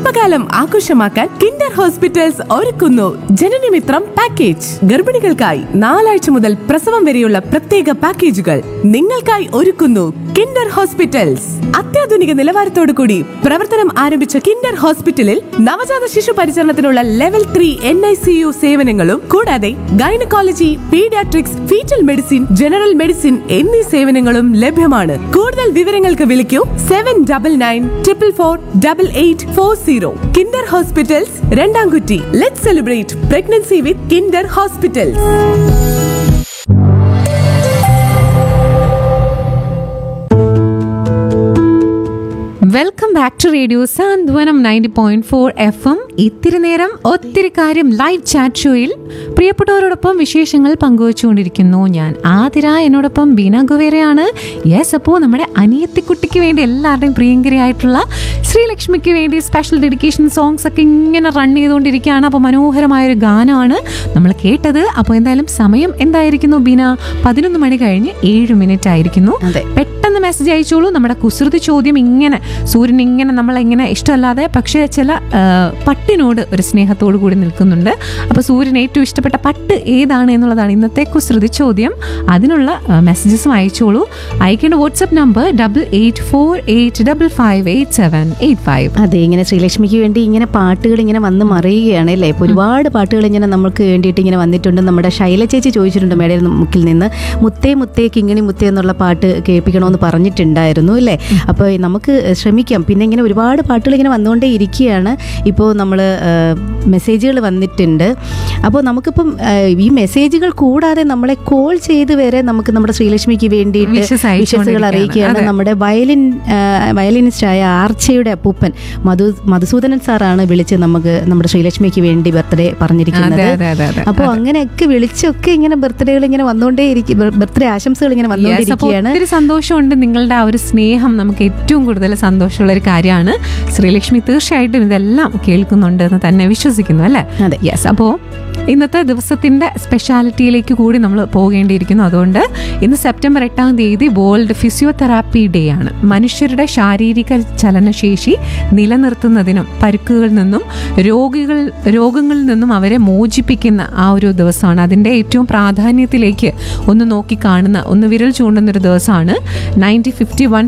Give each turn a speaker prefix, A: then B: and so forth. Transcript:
A: ഗർഭകാലം ആഘോഷമാക്കാൻ Kinder hospitals ഒരുക്കുന്നു ജനനമിത്രം പാക്കേജ് ഗർഭിണികൾക്കായി നാലാഴ്ച മുതൽ പ്രസവം വരെയുള്ള പ്രത്യേക പാക്കേജുകൾ നിങ്ങൾക്കായി ഒരുക്കുന്നു കിൻഡർ ഹോസ്പിറ്റൽസ് അത്യാധുനിക നിലവാരത്തോടു കൂടി പ്രവർത്തനം ആരംഭിച്ച കിൻഡർ ഹോസ്പിറ്റലിൽ നവജാത ശിശു പരിചരണത്തിനുള്ള level three N I C U സേവനങ്ങളും കൂടാതെ gynaecology paediatrics fetal medicine general medicine എന്നീ സേവനങ്ങളും ലഭ്യമാണ് കൂടുതൽ വിവരങ്ങൾക്ക് വിളിക്കൂ seven double nine triple four double eight four zero Kinder hospitals Randamkutty let celebrate pregnancy with Kinder hospitals
B: welcome back to radio Santhwanam ninety point four F M ഇത്തിരി നേരം ഒത്തിരി കാര്യം ലൈവ് ചാറ്റ് ഷോയിൽ പ്രിയപ്പെട്ടവരോടൊപ്പം വിശേഷങ്ങൾ പങ്കുവച്ചുകൊണ്ടിരിക്കുന്നു ഞാൻ ആതിര എന്നോടൊപ്പം ബീന ഗുവേരയാണ് യെസ് അപ്പോൾ നമ്മുടെ അനിയത്തിക്കുട്ടിക്ക് വേണ്ടി എല്ലാവരുടെയും പ്രിയങ്കരിയായിട്ടുള്ള ശ്രീലക്ഷ്മിക്ക് വേണ്ടി സ്പെഷ്യൽ ഡെഡിക്കേഷൻ സോങ്സ് ഒക്കെ ഇങ്ങനെ റൺ ചെയ്തുകൊണ്ടിരിക്കുകയാണ് അപ്പോൾ മനോഹരമായൊരു ഗാനമാണ് നമ്മൾ കേട്ടത് അപ്പോൾ എന്തായാലും സമയം എന്തായിരിക്കുന്നു ബീന പതിനൊന്ന് മണി കഴിഞ്ഞ് ഏഴ് മിനിറ്റ് ആയിരിക്കുന്നു
C: അതെ.
B: പെട്ടെന്ന് മെസ്സേജ് അയച്ചോളൂ നമ്മുടെ കുസൃതി ചോദ്യം ഇങ്ങനെ സൂര്യൻ ഇങ്ങനെ നമ്മളിങ്ങനെ ഇഷ്ടമല്ലാതെ പക്ഷേ ചില ആ, പട്ടിനോട് ഒരു സ്നേഹത്തോടു കൂടി നിൽക്കുന്നുണ്ട് അപ്പോൾ സൂര്യൻ ഏറ്റവും ഇഷ്ടപ്പെട്ട പട്ട് ഏതാണ് എന്നുള്ളതാണ് ഇന്നത്തെ കുസൃതി ചോദ്യം അതിനുള്ള മെസ്സേജസും അയച്ചോളൂ അയക്കേണ്ട WhatsApp number double eight four eight double five eight seven eight five
C: അതെ ഇങ്ങനെ ശ്രീലക്ഷ്മിക്ക് വേണ്ടി ഇങ്ങനെ പാട്ടുകൾ ഇങ്ങനെ വന്ന് മറിയുകയാണ് അല്ലേ ഇപ്പോൾ ഒരുപാട് പാട്ടുകൾ ഇങ്ങനെ നമുക്ക് വേണ്ടിയിട്ട് ഇങ്ങനെ വന്നിട്ടുണ്ട് നമ്മുടെ ശൈല ചേച്ചി ചോദിച്ചിട്ടുണ്ട് മേടയിൽ മുക്കിൽ നിന്ന് മുത്തേ മുത്തേ കിങ്ങിണി മുത്തേ എന്നുള്ള പാട്ട് കേൾപ്പിക്കണമെന്ന് പറഞ്ഞിട്ടുണ്ടായിരുന്നു അല്ലേ അപ്പോൾ നമുക്ക് ശ്രമിക്കാം പിന്നെ ഇങ്ങനെ ഒരുപാട് പാട്ടുകൾ ഇങ്ങനെ വന്നുകൊണ്ടേ ഇരിക്കുകയാണ് ഇപ്പോൾ നമ്മൾ മെസ്സേജുകൾ വന്നിട്ടുണ്ട് അപ്പോൾ നമുക്കിപ്പം ആ, ഈ മെസ്സേജുകൾ കൂടാതെ നമ്മളെ കോൾ ചെയ്ത് വരെ നമുക്ക് നമ്മുടെ ശ്രീലക്ഷ്മിക്ക് വേണ്ടിയിട്ട്
B: Wishes
C: വിഷസുകൾ
B: അയച്ചുകൊണ്ടിരിക്കുകയാണ്.
C: അറിയിക്കുകയാണ്
B: അതെ.
C: നമ്മുടെ വയലിൻ ആ, വയലിനിസ്റ്റായ ആർച്ചയുടെ അപ്പൂപ്പൻ മധു മധുസൂദനൻ സാറാണ് വിളിച്ച് നമുക്ക് നമ്മുടെ ശ്രീലക്ഷ്മിക്ക് വേണ്ടി ബർത്ത്ഡേ പറഞ്ഞിരിക്കുന്നത്
B: അതെ, അതെ, അതെ, അതെ.
C: അപ്പോൾ അങ്ങനെയൊക്കെ വിളിച്ചൊക്കെ ഇങ്ങനെ ബർത്ത്ഡേകൾ ഇങ്ങനെ വന്നുകൊണ്ടേ ഇരിക്കും ബർത്ത്ഡേ ആശംസകൾ ഇങ്ങനെ
B: Yes, അപ്പോൾ
C: വന്നുകൊണ്ടിരിക്കുകയാണ്
B: ഒത്തിരി സന്തോഷമുണ്ട് നിങ്ങളുടെ ആ ഒരു സ്നേഹം നമുക്ക് ഏറ്റവും കൂടുതൽ സന്തോഷമുള്ള ഒരു കാര്യമാണ് ശ്രീലക്ഷ്മി തീർച്ചയായിട്ടും ഇതെല്ലാം കേൾക്കുന്നുണ്ട് എന്ന് തന്നെ വിശ്വസിക്കുന്നു അല്ലേ
C: അതെ.
B: യെസ് അപ്പോൾ ഇന്നത്തെ ദിവസത്തിന്റെ സ്പെഷ്യാലിറ്റിയിലേക്ക് കൂടി നമ്മൾ പോകേണ്ടിയിരിക്കുന്നു അതുകൊണ്ട് ഇന്ന് സെപ്റ്റംബർ എട്ടാം തീയതി വേൾഡ് ഫിസിയോതെറാപ്പി ഡേ ആണ് മനുഷ്യരുടെ ശാരീരിക ചലനശേഷി നിലനിർത്തുന്നതിനും പരുക്കുകളിൽ നിന്നും രോഗികൾ രോഗങ്ങളിൽ നിന്നും അവരെ മോചിപ്പിക്കുന്ന ആ ഒരു ദിവസമാണ് അതിൻ്റെ ഏറ്റവും പ്രാധാന്യത്തിലേക്ക് ഒന്ന് നോക്കി കാണുന്ന ഒന്ന് വിരൽ ചൂണ്ടുന്ന ഒരു ദിവസമാണ് നയൻറ്റീൻ ഫിഫ്റ്റി വൺ